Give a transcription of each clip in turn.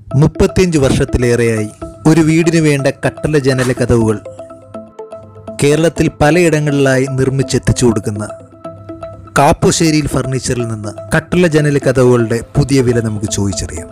മുപ്പത്തിയഞ്ച് വർഷത്തിലേറെയായി ഒരു വീടിന് വേണ്ട കട്ടല ജനല കഥവുകൾ കേരളത്തിൽ പലയിടങ്ങളിലായി നിർമ്മിച്ചെത്തിച്ചു കൊടുക്കുന്ന കാപ്പുശ്ശേരിയിൽ ഫർണിച്ചറിൽ നിന്ന് കട്ടല ജനല കഥവുകളുടെ പുതിയ വില നമുക്ക് ചോദിച്ചറിയാം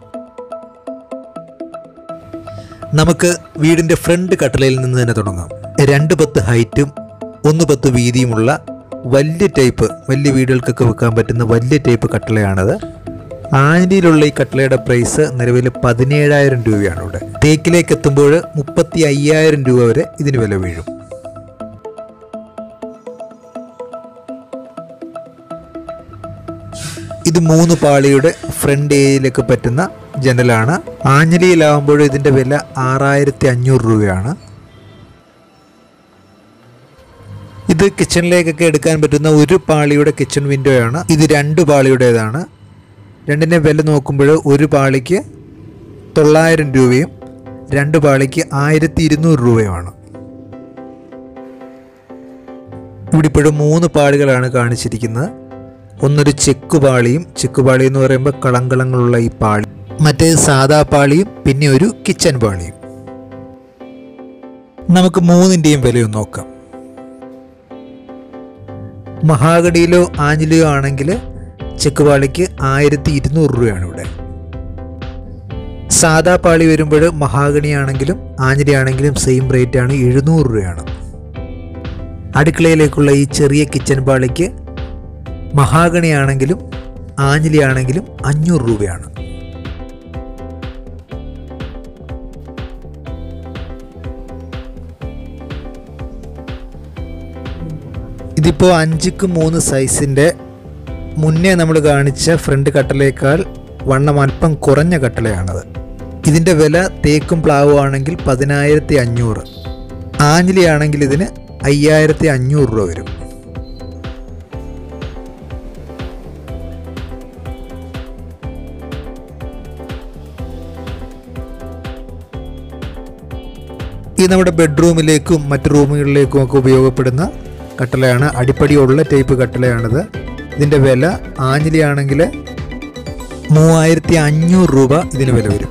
നമുക്ക് വീടിന്റെ ഫ്രണ്ട് കട്ടലയിൽ നിന്ന് തന്നെ തുടങ്ങാം രണ്ട് പത്ത് ഹൈറ്റും ഒന്ന് പത്ത് വീതിയുമുള്ള വലിയ ടൈപ്പ് വലിയ വീടുകൾക്കൊക്കെ വെക്കാൻ പറ്റുന്ന വലിയ ടൈപ്പ് കട്ടളയാണത് ആഞ്ഞിലിയിലുള്ള ഈ കട്ടളയുടെ പ്രൈസ് നിലവിൽ പതിനേഴായിരം രൂപയാണ് ഇവിടെ തേക്കിലേക്ക് എത്തുമ്പോൾ മുപ്പത്തി അയ്യായിരം രൂപ വരെ ഇതിന് വില വീഴും ഇത് മൂന്ന് പാളിയുടെ ഫ്രണ്ട് ഏരിയയിലേക്ക് പറ്റുന്ന ജനലാണ് ആഞ്ഞലിയിലാവുമ്പോൾ ഇതിൻ്റെ വില ആറായിരത്തി അഞ്ഞൂറ് രൂപയാണ് ഇത് കിച്ചണിലേക്കൊക്കെ എടുക്കാൻ പറ്റുന്ന ഒരു പാളിയുടെ കിച്ചൺ വിൻഡോയാണ് ഇത് രണ്ട് പാളിയുടേതാണ് രണ്ടിൻ്റെ വില നോക്കുമ്പോൾ ഒരു പാളിക്ക് തൊള്ളായിരം രൂപയും രണ്ട് പാളിക്ക് ആയിരത്തി ഇരുന്നൂറ് രൂപയുമാണ് ഇവിടെ ഇപ്പോഴും മൂന്ന് പാളികളാണ് കാണിച്ചിരിക്കുന്നത് ഒന്നൊരു ചെക്ക് പാളിയും ചെക്ക് പാളി എന്ന് പറയുമ്പോൾ കളങ്കളങ്ങളുള്ള ഈ പാളി മറ്റേത് സാദാ പാളിയും പിന്നെ ഒരു കിച്ചൺ പാളിയും നമുക്ക് മൂന്നിൻ്റെയും വിലയൊന്ന് നോക്കാം മഹാഗഡിയിലോ ആഞ്ഞിലിയോ ആണെങ്കിൽ ചെക്ക് പാളിക്ക് ആയിരത്തി ഇരുന്നൂറ് രൂപയാണ് ഇവിടെ സാദാ പാളി വരുമ്പോൾ മഹാഗണി ആണെങ്കിലും ആഞ്ഞിലി ആണെങ്കിലും സെയിം റേറ്റ് ആണ് എഴുന്നൂറ് രൂപയാണ് അടുക്കളയിലേക്കുള്ള ഈ ചെറിയ കിച്ചൺ പാളിക്ക് മഹാഗണി ആണെങ്കിലും ആഞ്ഞിലി ആണെങ്കിലും അഞ്ഞൂറ് രൂപയാണ് ഇതിപ്പോൾ അഞ്ചിക്ക് മൂന്ന് സൈസിൻ്റെ മുന്നേ നമ്മൾ കാണിച്ച ഫ്രണ്ട് കട്ടലേക്കാൾ വണ്ണം അല്പം കുറഞ്ഞ കട്ടളയാണത് ഇതിൻ്റെ വില തേക്കും പ്ലാവും ആണെങ്കിൽ പതിനായിരത്തി അഞ്ഞൂറ് ആഞ്ഞിലി ആണെങ്കിൽ ഇതിന് അയ്യായിരത്തി അഞ്ഞൂറ് രൂപ വരും ഇത് നമ്മുടെ ബെഡ്റൂമിലേക്കും മറ്റ് റൂമുകളിലേക്കും ഒക്കെ ഉപയോഗപ്പെടുന്ന കട്ടളയാണ് അടിപ്പടിയുള്ള ടൈപ്പ് കട്ടളയാണിത് ഇതിൻ്റെ വില ആഞ്ഞിലി ആണെങ്കിൽ മൂവായിരത്തി അഞ്ഞൂറ് രൂപ ഇതിന് വില വരും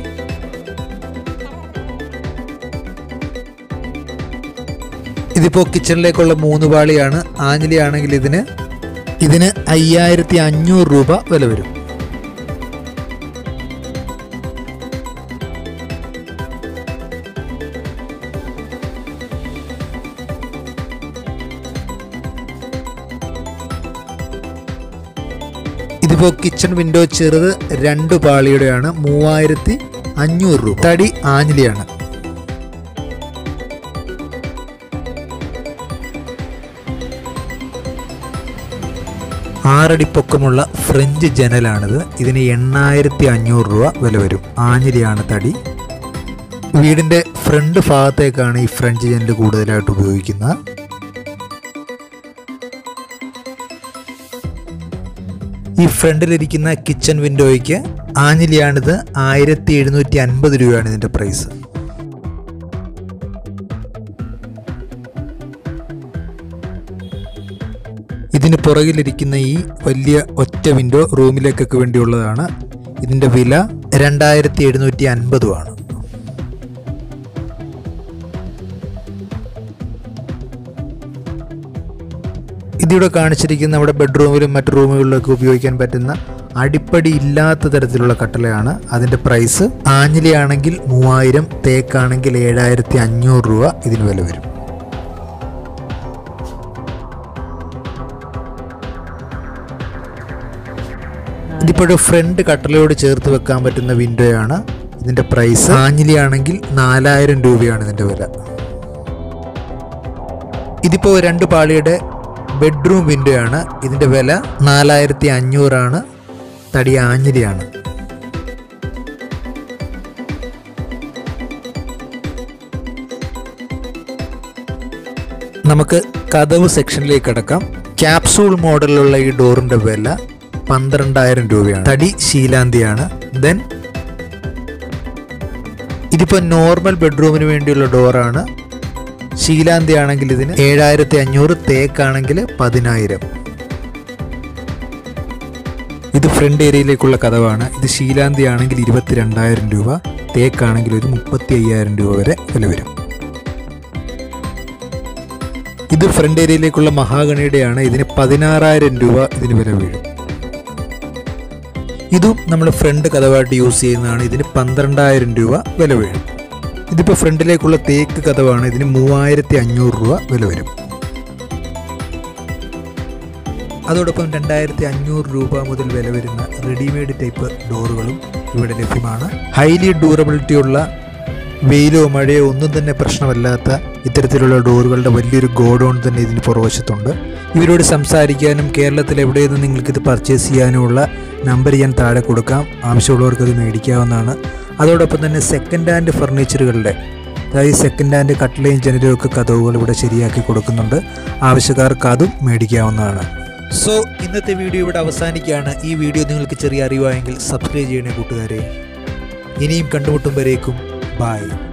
ഇതിപ്പോൾ കിച്ചണിലേക്കുള്ള മൂന്ന് പാളിയാണ് ആഞ്ഞിലി ആണെങ്കിൽ ഇതിന് ഇതിന് അയ്യായിരത്തി അഞ്ഞൂറ് രൂപ വില വരും ഇതിപ്പോൾ കിച്ചൺ വിൻഡോ ചെറുത് രണ്ട് പാളിയുടെയാണ് മൂവായിരത്തി അഞ്ഞൂറ് രൂപ തടി ആഞ്ഞിലിയാണ് ആറടി പൊക്കമുള്ള ഫ്രഞ്ച് ജനലാണിത് ഇതിന് എണ്ണായിരത്തി അഞ്ഞൂറ് രൂപ വില വരും ആഞ്ഞിലിയാണ് തടി വീടിൻ്റെ ഫ്രണ്ട് ഭാഗത്തേക്കാണ് ഈ ഫ്രഞ്ച് ജനൽ കൂടുതലായിട്ട് ഉപയോഗിക്കുന്നത് ഈ ഫ്രണ്ടിലിരിക്കുന്ന കിച്ചൺ വിൻഡോയ്ക്ക് ആഞ്ഞിലിയാണിത് ആയിരത്തി എഴുന്നൂറ്റി അൻപത് രൂപയാണ് ഇതിൻ്റെ പ്രൈസ് ഇതിന് പുറകിലിരിക്കുന്ന ഈ വലിയ ഒറ്റ വിൻഡോ റൂമിലേക്കൊക്കെ വേണ്ടിയുള്ളതാണ് ഇതിൻ്റെ വില രണ്ടായിരത്തി എഴുന്നൂറ്റി അൻപതുമാണ് ഇതിവിടെ കാണിച്ചിരിക്കുന്ന നമ്മുടെ ബെഡ്റൂമിലും മറ്റു റൂമുകളിലൊക്കെ ഉപയോഗിക്കാൻ പറ്റുന്ന അടിപ്പടി ഇല്ലാത്ത തരത്തിലുള്ള കട്ടളയാണ് അതിൻ്റെ പ്രൈസ് ആഞ്ഞിലി ആണെങ്കിൽ മൂവായിരം തേക്കാണെങ്കിൽ ഏഴായിരത്തി അഞ്ഞൂറ് രൂപ ഇതിന് വില വരും ഇതിപ്പോഴും ഫ്രണ്ട് കട്ടലയോട് ചേർത്ത് വെക്കാൻ പറ്റുന്ന വിൻഡോയാണ് ഇതിൻ്റെ പ്രൈസ് ആഞ്ഞിലി ആണെങ്കിൽ നാലായിരം രൂപയാണ് ഇതിൻ്റെ വില ഇതിപ്പോൾ രണ്ട് പാളിയുടെ ബെഡ്റൂം വിൻഡോ ആണ് ഇതിൻ്റെ വില നാലായിരത്തി അഞ്ഞൂറാണ് തടി ആഞ്ഞിലിയാണ് നമുക്ക് കതവ് സെക്ഷനിലേക്ക് കിടക്കാം ക്യാപ്സൂൾ മോഡലിലുള്ള ഈ ഡോറിൻ്റെ വില പന്ത്രണ്ടായിരം രൂപയാണ് തടി ശീലാന്തിയാണ് ദെൻ ഇതിപ്പോൾ നോർമൽ ബെഡ്റൂമിന് വേണ്ടിയുള്ള ഡോറാണ് ശീലാന്തി ആണെങ്കിൽ ഇതിന് ഏഴായിരത്തി അഞ്ഞൂറ് തേക്കാണെങ്കിൽ പതിനായിരം ഇത് ഫ്രണ്ട് ഏരിയയിലേക്കുള്ള കഥവാണ് ഇത് ശീലാന്തി ആണെങ്കിൽ ഇരുപത്തിരണ്ടായിരം രൂപ തേക്കാണെങ്കിൽ ഒരു മുപ്പത്തി അയ്യായിരം രൂപ വരെ വില വരും ഇത് ഫ്രണ്ട് ഏരിയയിലേക്കുള്ള മഹാഗണിയുടെയാണ് ഇതിന് പതിനാറായിരം രൂപ ഇതിന് വില വീഴും ഇതും നമ്മൾ ഫ്രണ്ട് കഥവായിട്ട് യൂസ് ചെയ്യുന്നതാണ് ഇതിന് പന്ത്രണ്ടായിരം രൂപ വില വീഴും ഇതിപ്പോൾ ഫ്രണ്ടിലേക്കുള്ള തേക്ക് കഥവാണ് ഇതിന് മൂവായിരത്തി അഞ്ഞൂറ് രൂപ വില വരും അതോടൊപ്പം രണ്ടായിരത്തി അഞ്ഞൂറ് രൂപ മുതൽ വില വരുന്ന റെഡിമെയ്ഡ് ടൈപ്പ് ഡോറുകളും ഇവിടെ ലഭ്യമാണ് ഹൈലി ഡ്യൂറബിലിറ്റി ഉള്ള വെയിലോ മഴയോ ഒന്നും തന്നെ പ്രശ്നമല്ലാത്ത ഇത്തരത്തിലുള്ള ഡോറുകളുടെ വലിയൊരു ഗോഡൗൺ തന്നെ ഇതിന് പുറവശത്തുണ്ട് ഇവരോട് സംസാരിക്കാനും കേരളത്തിൽ എവിടെ നിന്ന് നിങ്ങൾക്കിത് പർച്ചേസ് ചെയ്യാനുമുള്ള നമ്പർ ഞാൻ താഴെ കൊടുക്കാം ആവശ്യമുള്ളവർക്ക് അത് മേടിക്കാവുന്നതാണ് അതോടൊപ്പം തന്നെ സെക്കൻഡ് ഹാൻഡ് ഫർണിച്ചറുകളുടെ അതായത് സെക്കൻഡ് ഹാൻഡ് കട്ടിലയും ജനലും ഒക്കെ കഥവുകൾ ഇവിടെ ശരിയാക്കി കൊടുക്കുന്നുണ്ട് ആവശ്യക്കാർക്ക് അതും മേടിക്കാവുന്നതാണ് സോ ഇന്നത്തെ വീഡിയോ ഇവിടെ അവസാനിക്കുകയാണ് ഈ വീഡിയോ നിങ്ങൾക്ക് ചെറിയ അറിവായെങ്കിൽ സബ്സ്ക്രൈബ് ചെയ്യണേ കൂട്ടുകാരെ ഇനിയും കണ്ടുമുട്ടും വരേക്കും ബായ്